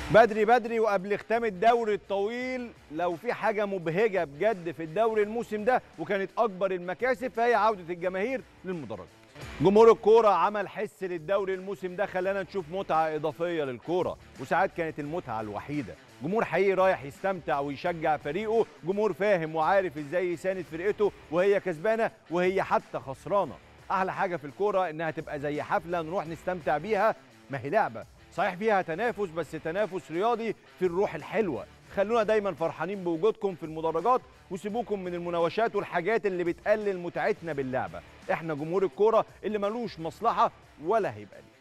بدري بدري وقبل ختام الدوري الطويل لو في حاجه مبهجه بجد في الدوري الموسم ده وكانت اكبر المكاسب فهي عوده الجماهير للمدرجات جمهور الكوره عمل حس للدوري الموسم ده خلانا نشوف متعه اضافيه للكوره وساعات كانت المتعه الوحيده جمهور حقيقي رايح يستمتع ويشجع فريقه جمهور فاهم وعارف ازاي يساند فرقته وهي كسبانه وهي حتى خسرانه احلى حاجه في الكوره انها تبقى زي حفله نروح نستمتع بيها ما هي لعبه صحيح فيها تنافس بس تنافس رياضي في الروح الحلوه خلونا دايما فرحانين بوجودكم في المدرجات وسيبوكم من المناوشات والحاجات اللي بتقلل متعتنا باللعبه احنا جمهور الكوره اللي ملوش مصلحه ولا هيبقى ليه